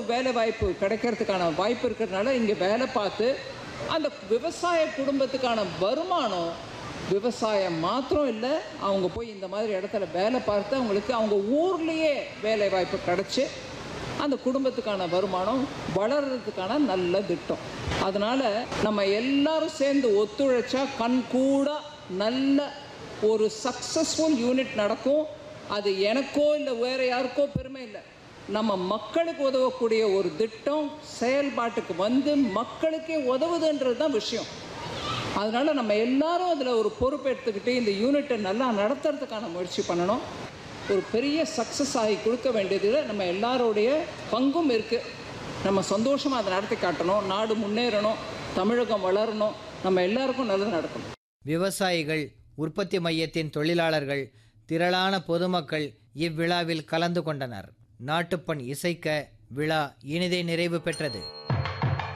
வேலை வாய்ப்பு கிடைக்கிறதுக்கான வாய்ப்பு இருக்கிறதுனால இங்கே வேலை பார்த்து அந்த விவசாய குடும்பத்துக்கான வருமானம் விவசாயம் மாத்திரம் இல்லை அவங்க போய் இந்த மாதிரி இடத்துல வேலை பார்த்து அவங்களுக்கு அவங்க ஊர்லேயே வேலை வாய்ப்பு கிடச்சி அந்த குடும்பத்துக்கான வருமானம் வளர்கிறதுக்கான நல்ல திட்டம் அதனால் நம்ம எல்லாரும் சேர்ந்து ஒத்துழைச்சா கண் கூட நல்ல ஒரு சக்ஸஸ்ஃபுல் யூனிட் நடக்கும் அது எனக்கோ இல்லை வேறு யாருக்கோ பெருமை இல்லை நம்ம மக்களுக்கு உதவக்கூடிய ஒரு திட்டம் செயல்பாட்டுக்கு வந்து மக்களுக்கே உதவுதுன்றது தான் விஷயம் அதனால் நம்ம எல்லாரும் அதில் ஒரு பொறுப்பு எடுத்துக்கிட்டு இந்த யூனிட்டை நல்லா நடத்துறதுக்கான முயற்சி பண்ணணும் ஒரு பெரிய சக்ஸஸ் ஆகி கொடுக்க வேண்டியதில் நம்ம எல்லாருடைய பங்கும் இருக்குது நம்ம சந்தோஷமாக அதை நடத்தி காட்டணும் நாடு முன்னேறணும் தமிழகம் வளரணும் நம்ம எல்லாருக்கும் நல்லது நடக்கணும் விவசாயிகள் உற்பத்தி மையத்தின் தொழிலாளர்கள் திரளான பொதுமக்கள் இவ்விழாவில் கலந்து கொண்டனர் நாட்டுப்பண் இசைக்க விழா இனிதே நிறைவு பெற்றது